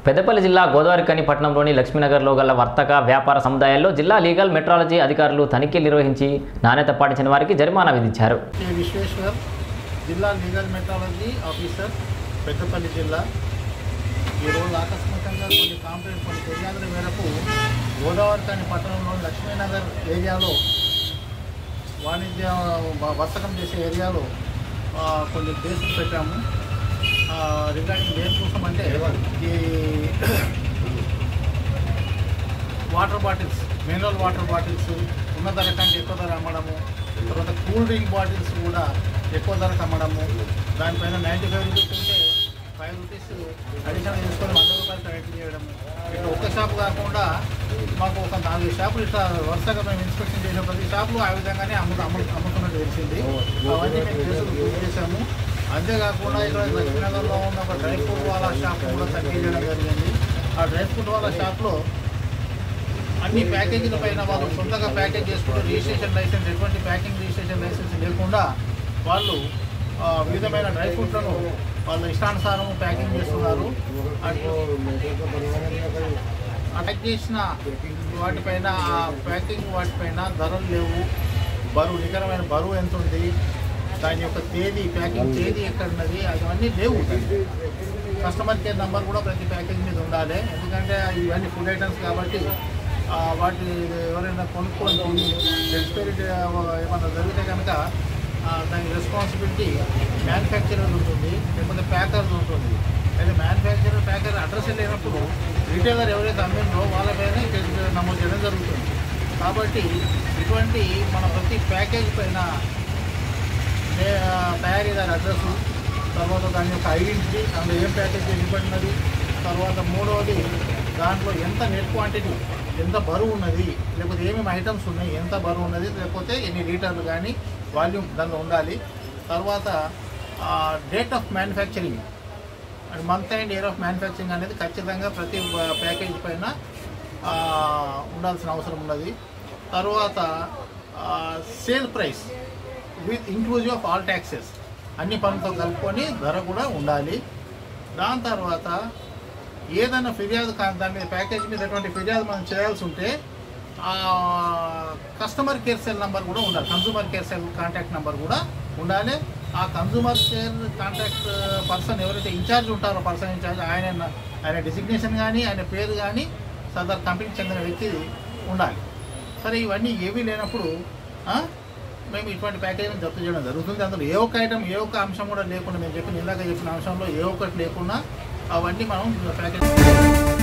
పెద్దపల్లి జిల్లా గోదావరికని పట్టణంలోని లక్ష్మీనగర్లో గల వర్తక వ్యాపార సముదాయాల్లో జిల్లా లీగల్ మెట్రాలజీ అధికారులు తనిఖీలు నిర్వహించి నాణ్యత పాటించిన వారికి జరిమానా విధించారు కె విశ్వేశ్వర్ జిల్లా లీగల్ మెట్రాలజీ ఆఫీసర్ పెద్దపల్లి జిల్లా ఈరోజు ఆకస్మికంగా కొన్ని కాంప్లైంట్ కొన్ని ఫిర్యాదుల మేరకు గోదావరికాని పట్టణంలోని లక్ష్మీనగర్ ఏరియాలో వాణిజ్య వ- వర్తకం చేసే ఏరియాలో ఆ, కొన్ని కేసులు పెట్టాము రిగార్డింగ్ దేనికోసం అంటే ఈ water bottles mineral water bottles ఉన్న ధర కంటే ఎక్కువ ధర అమ్మడము తర్వాత కూల్ డ్రింక్ బాటిల్స్ కూడా ఎక్కువ ధరకు అమ్మడము దానిపైన నైంటీ ఫైవ్ రూపీస్ ఉంటే ఫైవ్ రూపీస్ అడిషనల్ చేసుకొని వంద రూపాయలు కలెక్ట్ చేయడము ఇట్లా ఒక్క షాప్ కాకుండా మాకు ఒక నాలుగు షాపులు ఇట్లా వరుసగా మేము ఇన్స్పెక్షన్ చేసిన ప్రతి షాపులు ఆ విధంగానే అమ్ము అమ్ము అమ్ముతున్నట్టు తెలిసింది అవన్నీ మేము కేసులు బుక్ చేశాము అంతేకాకుండా ఇక్కడ లక్ష్మీనగర్లో ఉన్న ఒక డ్రై ఫ్రూట్ వాళ్ళ షాప్ కూడా తనిఖీ చేయడం జరిగింది ఆ డ్రై ఫ్రూట్ వాళ్ళ షాప్లో అన్ని ప్యాకేజీల పైన వాళ్ళు సొంతంగా ప్యాకేజ్ చేసుకుంటూ రిజిస్ట్రేషన్ లైసెన్స్ ఎటువంటి ప్యాకింగ్ రిజిస్ట్రేషన్ లైసెన్స్ లేకుండా వాళ్ళు ఆ, వివిధమైన డ్రై ఫ్రూట్లను వాళ్ళ ఇష్టానుసారం ప్యాకింగ్ చేస్తున్నారు అటు అటాక్ చేసిన వాటిపైన ఆ ప్యాకింగ్ వాటిపైన ధరలు లేవు బరువు నికరమైన బరువు ఎంత ఉంది దాని యొక్క తేదీ ప్యాకింగ్ తేదీ ఎక్కడ ఉన్నది అవన్నీ లేవు కస్టమర్ కేర్ నెంబర్ కూడా ప్రతి ప్యాకేజ్ మీద ఉండాలి ఎందుకంటే ఇవన్నీ ఫుడ్ ఐటమ్స్ కాబట్టి ఆ, వాటి ఎవరైనా కొనుక్కొని తిని ఎక్స్పైరీ ఏమన్నా జరిగితే కనుక ఆ, దాని రెస్పాన్సిబిలిటీ మ్యానుఫ్యాక్చరర్ ఉంటుంది లేకపోతే ప్యాకర్ ఉంటుంది అయితే మ్యానుఫ్యాక్చరర్ ప్యాకర్ అడ్రస్ లేనప్పుడు రిటైలర్ ఎవరైతే అమ్మిందో వాళ్ళపైన కేసు నమోదు చేయడం జరుగుతుంది కాబట్టి ఇటువంటి మన ప్రతి ప్యాకేజ్ పైన నే- ఆ, తయారీదారు అడ్రస్ తర్వాత దాని యొక్క ఐడెంటిటీ అందులో ఏం ప్యాకేజ్ ఇవ్వబడినది తర్వాత మూడవది దాంట్లో ఎంత నెట్ క్వాంటిటీ ఎంత బరువు ఉన్నది లేకపోతే ఏమేమి ఐటమ్స్ ఉన్నాయి ఎంత బరువు ఉన్నది లేకపోతే ఎన్ని లీటర్లు కానీ వాల్యూమ్ దానిలో ఉండాలి తర్వాత date of manufacturing and month and year of manufacturing అనేది ఖచ్చితంగా ప్రతి ప్యాకేజ్ పైన ఆ, ఉండాల్సిన అవసరం ఉన్నది తర్వాత sale price with inclusive of all taxes అన్ని పనులతో కలుపుకొని ధర కూడా ఉండాలి దాని తర్వాత ఏదైనా ఫిర్యాదు కా- దాని మీద ప్యాకేజ్ మీద ఎటువంటి ఫిర్యాదు మనం చేయాల్సి ఉంటే ఆ కస్టమర్ కేర్ సెల్ నెంబర్ కూడా ఉండాలి consumer care cell contact number కూడా ఉండాలి ఆ కన్సూమర్ కేర్ కాంటాక్ట్ పర్సన్ ఎవరైతే ఇన్ఛార్జ్ ఉంటారో పర్సన్ ఇన్ఛార్జ్ ఆయన ఆయన డిసిగ్నేషన్ కానీ ఆయన పేరు కానీ సదర్ కంపెనీకి చెందిన వ్యక్తి ఉండాలి సరే ఇవన్నీ ఏమీ లేనప్పుడు ఆ, మేము ఇటువంటి ప్యాకేజీని జప్తు చేయడం జరుగుతుంది అందులో ఏ ఒక్క ఐటమ్ ఏ ఒక్క అంశం కూడా లేకుండా మేము చెప్పిన ఇందాక చెప్పిన అంశంలో ఏ ఒక్కటి లేకుండా అవన్నీ మనం ప్యాకేజ్